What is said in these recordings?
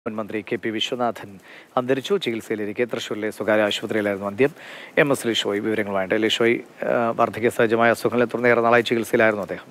മുൻ മന്ത്രി K P Viswanathan അന്തരിച്ചു ചികിത്സയിലിരിക്കെ തൃശ്ശൂരിലെ സ്വകാര്യ ആശുപത്രിയിലായിരുന്നു അന്ത്യം എം എസ് ലിഷോയ് വിവരങ്ങളുമായിട്ട് ലിഷോയ് ആ, വാർദ്ധക്യ സഹജമായ അസുഖങ്ങളെ തുടർന്ന് ഏറെ നാളായി ചികിത്സയിലായിരുന്നു അദ്ദേഹം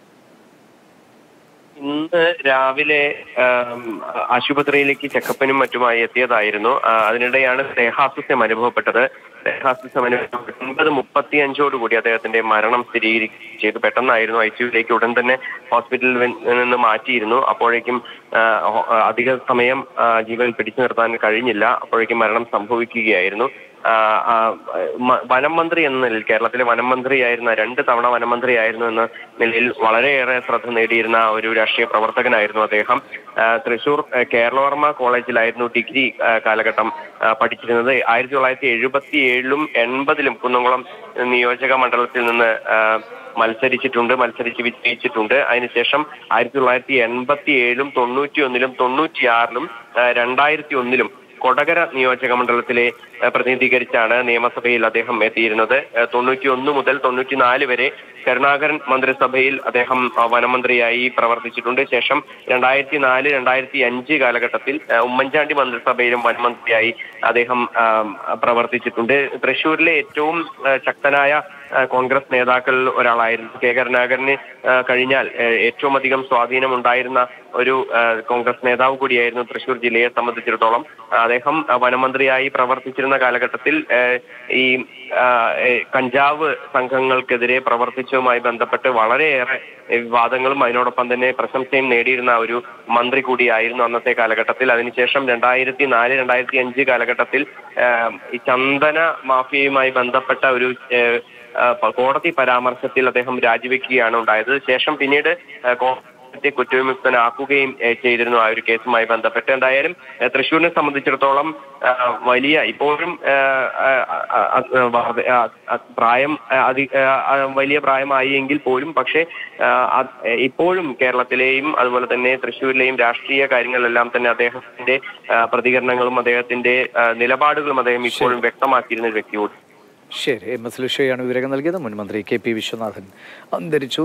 ഇന്ന് രാവിലെ ആം, ആശുപത്രിയിലേക്ക് ചെക്കപ്പിനും മറ്റുമായി എത്തിയതായിരുന്നു ആ, അതിനിടെയാണ് ദേഹാസ്വസ്ഥ്യം അനുഭവപ്പെട്ടത് ദേഹാസ്വസ്ഥ്യം അനുഭവപ്പെട്ട ഒൻപത് മുപ്പത്തി അഞ്ചോടുകൂടി അദ്ദേഹത്തിന്റെ മരണം സ്ഥിരീകരിക്കുകയും ചെയ്തു പെട്ടെന്നായിരുന്നു ഐ സിയുലേക്ക് ഉടൻ തന്നെ ഹോസ്പിറ്റലിൽ വൻ- നിന്ന് മാറ്റിയിരുന്നു അപ്പോഴേക്കും ആ, ഹോ- അധിക സമയം ആ, ജീവൻ പിടിച്ചു നിർത്താൻ കഴിഞ്ഞില്ല അപ്പോഴേക്കും മരണം സംഭവിക്കുകയായിരുന്നു ആ, ആ, മ- വനം മന്ത്രി എന്ന നിലയിൽ കേരളത്തിലെ വനം മന്ത്രിയായിരുന്ന രണ്ട് തവണ വനം മന്ത്രിയായിരുന്നു എന്ന നിലയിൽ വളരെയേറെ ശ്രദ്ധ നേടിയിരുന്ന ഒരു രാഷ്ട്രീയ പ്രവർത്തകനായിരുന്നു അദ്ദേഹം ആ, തൃശൂർ ആ, കേരളവർമ്മ കോളേജിലായിരുന്നു ഡിഗ്രി ആ, കാലഘട്ടം ആ, പഠിച്ചിരുന്നത് ആയിരത്തി തൊള്ളായിരത്തി എഴുപത്തി ഏഴിലും എൺപതിലും കുന്നംകുളം നിയോജക മണ്ഡലത്തിൽ നിന്ന് ആ, മത്സരിച്ചിട്ടുണ്ട് മത്സരിച്ച് വിജയിച്ചിട്ടുണ്ട് അതിനുശേഷം ആയിരത്തി തൊള്ളായിരത്തി എൺപത്തി ഏഴിലും തൊണ്ണൂറ്റി ഒന്നിലും തൊണ്ണൂറ്റിയാറിലും രണ്ടായിരത്തി ഒന്നിലും കൊടകര നിയോജക മണ്ഡലത്തിലെ ഏഹ്, പ്രതിനിധീകരിച്ചാണ് നിയമസഭയിൽ അദ്ദേഹം എത്തിയിരുന്നത് ഏഹ്, തൊണ്ണൂറ്റി ഒന്ന് മുതൽ തൊണ്ണൂറ്റിനാല് വരെ കരുണാകരൻ മന്ത്രിസഭയിൽ അദ്ദേഹം ആ, വനമന്ത്രിയായി പ്രവർത്തിച്ചിട്ടുണ്ട് ശേഷം രണ്ടായിരത്തി നാല് രണ്ടായിരത്തി അഞ്ച് കാലഘട്ടത്തിൽ ഏഹ്, ഉമ്മൻചാണ്ടി മന്ത്രിസഭയിലും വനമന്ത്രിയായി അദ്ദേഹം ആം, പ്രവർത്തിച്ചിട്ടുണ്ട് തൃശ്ശൂരിലെ ഏറ്റവും ഏഹ്, ശക്തനായ ഏഹ്, കോൺഗ്രസ് നേതാക്കളിൽ ഒരാളായിരുന്നു കെ കരുണാകരന് ഏഹ്, കഴിഞ്ഞാൽ ഏഹ്, ഏറ്റവും അധികം സ്വാധീനം ഉണ്ടായിരുന്ന ഒരു ഏഹ്, കോൺഗ്രസ് നേതാവ് കൂടിയായിരുന്നു തൃശ്ശൂർ ജില്ലയെ സംബന്ധിച്ചിടത്തോളം അദ്ദേഹം ആ, വനമന്ത്രിയായി പ്രവർത്തിച്ചിരുന്ന കാലഘട്ടത്തിൽ ഏഹ്, ഈ ആ, ഏഹ്, കഞ്ചാവ് സംഘങ്ങൾക്കെതിരെ പ്രവർത്തിച്ചതുമായി ബന്ധപ്പെട്ട് വളരെയേറെ വിവാദങ്ങളും അതിനോടൊപ്പം തന്നെ പ്രശംസയും നേടിയിരുന്ന ഒരു മന്ത്രി കൂടിയായിരുന്നു അന്നത്തെ കാലഘട്ടത്തിൽ അതിനുശേഷം രണ്ടായിരത്തി നാല് രണ്ടായിരത്തി അഞ്ച് കാലഘട്ടത്തിൽ ഏഹ്, ഈ ചന്ദന മാഫിയയുമായി ബന്ധപ്പെട്ട ഒരു ഏഹ്, ആ, പ- കോടതി പരാമർശത്തിൽ അദ്ദേഹം രാജിവെക്കുകയാണ് ഉണ്ടായത് ശേഷം പിന്നീട് ആ, കോടതി കുറ്റവിമുക്തനാക്കുകയും ഏ, ചെയ്തിരുന്നു ആ ഒരു കേസുമായി ബന്ധപ്പെട്ട് എന്തായാലും ഏ, തൃശ്ശൂരിനെ സംബന്ധിച്ചിടത്തോളം ആ, വലിയ ഇപ്പോഴും ആ, ആ, ആ, ആ, വാ- ആ, ആ, പ്രായം ആ, അതി ആ, ആ, വലിയ പ്രായമായി എങ്കിൽ പോലും പക്ഷേ ആ, അത് ഇപ്പോഴും കേരളത്തിലെയും അതുപോലെ തന്നെ തൃശ്ശൂരിലെയും രാഷ്ട്രീയ കാര്യങ്ങളിലെല്ലാം തന്നെ അദ്ദേഹത്തിന്റെ ആ, പ്രതികരണങ്ങളും അദ്ദേഹത്തിന്റെ ആ, നിലപാടുകളും അദ്ദേഹം ഇപ്പോഴും വ്യക്തമാക്കിയിരുന്ന ഒരു വ്യക്തിയോട് ശരി എം എസ് ലിഷോയാണ് വിവരങ്ങൾ നൽകിയത് മുൻ മന്ത്രി കെ പി വിശ്വനാഥൻ അന്തരിച്ചു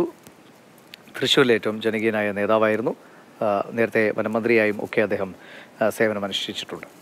തൃശ്ശൂരിലെ ഏറ്റവും ജനകീയനായ നേതാവായിരുന്നു ആ, നേരത്തെ വനമന്ത്രിയായും ഒക്കെ അദ്ദേഹം ആ, സേവനമനുഷ്ഠിച്ചിട്ടുണ്ട്